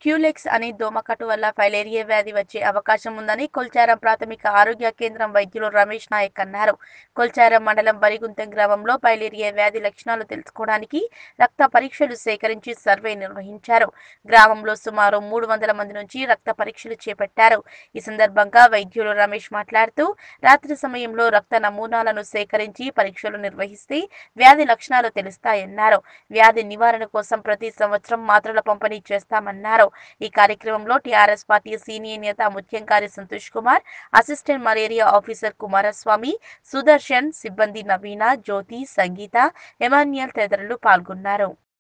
culex అనే దోమకట్టు వల్ల filaria వ్యాధి వచ్చే అవకాశం ఉందని కొల్చారం ప్రాథమిక ఆరోగ్య కేంద్రం వైద్యులు రమేష్ నాయక్ అన్నారు కొల్చారం మండలం వరిగుంతం గ్రామంలో ఫైలేరియా వ్యాధి లక్షణాలు తెలుసుకోవడానికి రక్త పరీక్షలు సేకరించి సర్వే నిర్వహించారు గ్రామంలో సుమారు మూడు వందల మంది నుంచి రక్త పరీక్షలు చేపట్టారు ఈ సందర్భంగా వైద్యులు రమేష్ మాట్లాడుతూ రాత్రి సమయంలో రక్త నమూనాలను సేకరించి పరీక్షలు నిర్వహిస్తే వ్యాధి లక్షణాలు తెలుస్తాయన్నారు వ్యాధి నివారణ కోసం ప్రతి సంవత్సరం మాత్రల పంపిణీ చేస్తామన్నారు ఈ కార్యక్రమంలో టీఆర్ఎస్ పార్టీ సీనియర్ నేత Muthyamkari Santosh Kumar assistant malaria officer Kumaraswamy Sudarshan సిబ్బంది నవీన జ్యోతి సంగీత ఎమాన్యుయల్ తదితరులు పాల్గొన్నారు